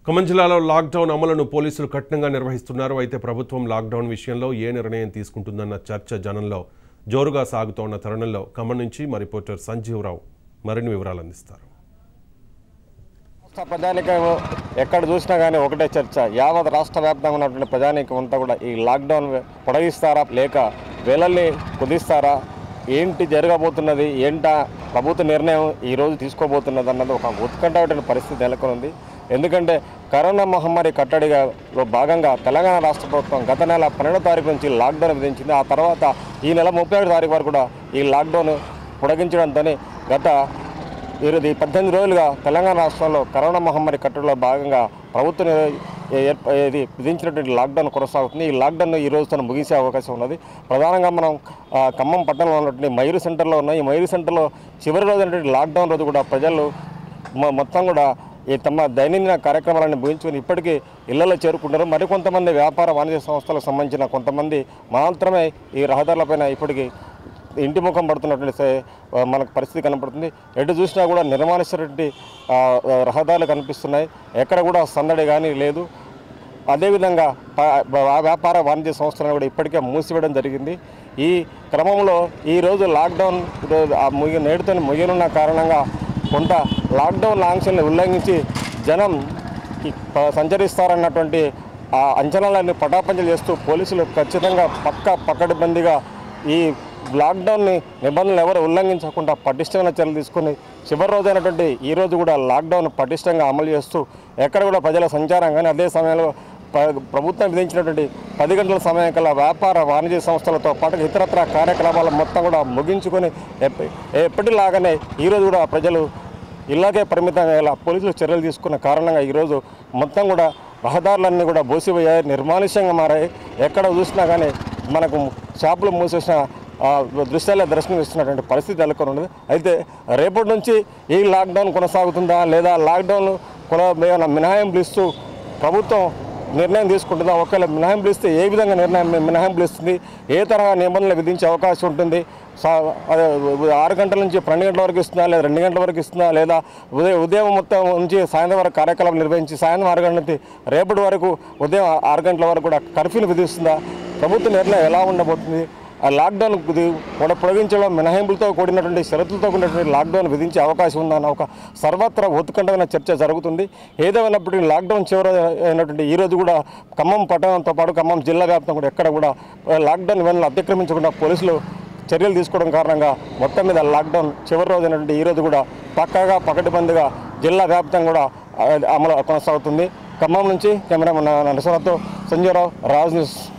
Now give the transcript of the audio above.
ఖమ్మం జిల్లాలో లాక్డౌన్ అమలును పోలీసులు కఠినంగా నిర్వహిస్తున్నారు అయితే ప్రభుత్వం లాక్డౌన్ విషయంలో ఏ నిర్ణయం తీసుకుంటుందన్న చర్చ జనంలో జోరుగా సాగుతోన్న తరుణంలో ఖమ్మం నుంచి మా రిపోర్టర్ సంజీవరావు మరిన్ని వివరాలు అందిస్తారు రాష్ట్ర ప్రజానికం ఎక్కడ చూసినా కానీ ఒకటే చర్చ యావత్ రాష్ట్ర వ్యాప్తంగా ఉన్నటువంటి ప్రజానికం అంతా కూడా ఈ లాక్డౌన్ పొడిగిస్తారా లేక వేలల్ని కుదిస్తారా ఏంటి జరగబోతున్నది ఏంటా ప్రభుత్వ నిర్ణయం ఈ రోజు తీసుకోబోతున్నది అన్నది ఒక ఉత్కంఠమైన పరిస్థితి నెలకొంది ఎందుకంటే కరోనా మహమ్మారి కట్టడిలో భాగంగా తెలంగాణ రాష్ట్ర ప్రభుత్వం గత నెల పన్నెండో తారీఖు నుంచి లాక్డౌన్ విధించింది ఆ తర్వాత ఈ నెల ముప్పై ఒకటి తారీఖు వరకు కూడా ఈ లాక్డౌన్ పొడిగించడంతో గత ఈరోజు ఈ పద్దెనిమిది రోజులుగా తెలంగాణ రాష్ట్రంలో కరోనా మహమ్మారి కట్టడిలో భాగంగా ప్రభుత్వం ఏ- ఏర్ప- ఇది విధించినటువంటి లాక్డౌన్ కొనసాగుతుంది ఈ లాక్డౌన్ ఈ రోజుతో ముగిసే అవకాశం ఉన్నది ప్రధానంగా మనం ఆ, ఖమ్మం పట్టణంలో ఉన్నటువంటి మైరు సెంటర్లో ఉన్న ఈ మైరు సెంటర్లో చివరి రోజు అయినటువంటి లాక్డౌన్ రోజు కూడా ప్రజలు మొ- మొత్తం కూడా ఈ తమ దైనందిన కార్యక్రమాలను ముగించుకొని ఇప్పటికీ ఇళ్లలో చేరుకుంటారు మరికొంతమంది వ్యాపార వాణిజ్య సంస్థలకు సంబంధించిన కొంతమంది మాత్రమే ఈ రహదారులపైన ఇప్పటికీ ఇంటి ముఖం పడుతున్నటువంటి సే- ఆ, మనకు పరిస్థితి కనపడుతుంది ఎటు చూసినా కూడా నిర్మాణిస్తున్నటువంటి ఆ, ఆ, రహదారులు కనిపిస్తున్నాయి ఎక్కడ కూడా సందడి కానీ లేదు అదేవిధంగా ప- వా- వ్యాపార వాణిజ్య సంస్థలను కూడా ఇప్పటికే మూసివేయడం జరిగింది ఈ క్రమంలో ఈరోజు లాక్డౌన్ ఈరోజు ఆ ముగి నేడుతో ముగినున్న కారణంగా కొంత లాక్డౌన్ ఆంక్షల్ని ఉల్లంఘించి జనం ఈ ప- సంచరిస్తారన్నటువంటి ఆ అంచనాలన్నీ పటాపంచలు చేస్తూ పోలీసులు ఖచ్చితంగా పక్క పకడ్బందీగా ఈ లాక్డౌన్ని నిబంధనలు ఎవరు ఉల్లంఘించకుండా పటిష్టమైన చర్యలు తీసుకుని చివరి రోజైనటువంటి ఈ రోజు కూడా లాక్డౌన్ పటిష్టంగా అమలు చేస్తూ ఎక్కడ కూడా ప్రజల సంచారం కానీ అదే సమయంలో ప్ర- ప్రభుత్వం విధించినటువంటి పది గంటల సమయం కల్లా వ్యాపార వాణిజ్య సంస్థలతో పాటు ఇతరత్ర కార్యకలాపాలు మొత్తం కూడా ముగించుకొని ఎప్ప- ఎప్పటిలాగానే ఈరోజు కూడా ప్రజలు ఇలాగే పరిమితం అయ్యేలా పోలీసులు చర్యలు తీసుకున్న కారణంగా ఈరోజు మొత్తం కూడా రహదారులన్నీ కూడా బోసిపోయాయి నిర్మానుష్యంగా మారాయి ఎక్కడ చూసినా కానీ మనకు షాపులు మూసేసిన ఆ, దృశ్యాలే దర్శనం ఇస్తున్నటువంటి పరిస్థితి నెలకొని ఉన్నది అయితే రేపటి నుంచి ఈ లాక్డౌన్ కొనసాగుతుందా లేదా లాక్డౌన్ కొన ఏమైనా మినహాయింపులు ఇస్తూ ప్రభుత్వం నిర్ణయం తీసుకుంటుందా ఒకవేళ మినహాయింపులు ఇస్తే ఏ విధంగా నిర్ణయం మినహాయింపులు ఇస్తుంది ఏ తరహా నిబంధనలు విధించే అవకాశం ఉంటుంది సా- అదే ఉ- ఆరు గంటల నుంచి పన్నెండు గంటల వరకు ఇస్తుందా లేదా రెండు గంటల వరకు ఇస్తుందా లేదా ఉదయం ఉదయం మొత్తం నుంచి సాయంత్రం వరకు కార్యక్రమం నిర్వహించి సాయంత్రం ఆరు గంటల నుంచి రేపటి వరకు ఉదయం ఆరు గంటల వరకు కూడా కర్ఫ్యూలు విధిస్తుందా ప్రభుత్వ నిర్ణయం ఎలా ఉండబోతుంది ఆ లాక్డౌన్ ఇది కూడా పొడిగించడం మినహాయింపులతో కూడినటువంటి షరతులతో కూడినటువంటి లాక్డౌన్ విధించే అవకాశం ఉందన్న ఒక సర్వత్రా ఉత్కంఠమైన చర్చ జరుగుతుంది ఏదేమైనప్పటికీ లాక్డౌన్ చివరి అయినటువంటి ఈ రోజు కూడా ఖమ్మం పట్టణంతో పాటు ఖమ్మం జిల్లా వ్యాప్తం కూడా ఎక్కడ కూడా ఆ, లాక్డౌన్ నిబంధనలు అతిక్రమించకుండా పోలీసులు చర్యలు తీసుకోవడం కారణంగా మొత్తం మీద లాక్డౌన్ చివరి రోజు అయినటువంటి ఈ రోజు కూడా పక్కాగా పకడ్బందీగా జిల్లా వ్యాప్తంగా కూడా ఆ, అమలు కొనసాగుతుంది ఖమ్మం నుంచి కెమెరామెన్ నరసరావుతో సంజయరావు రాజ్ న్యూస్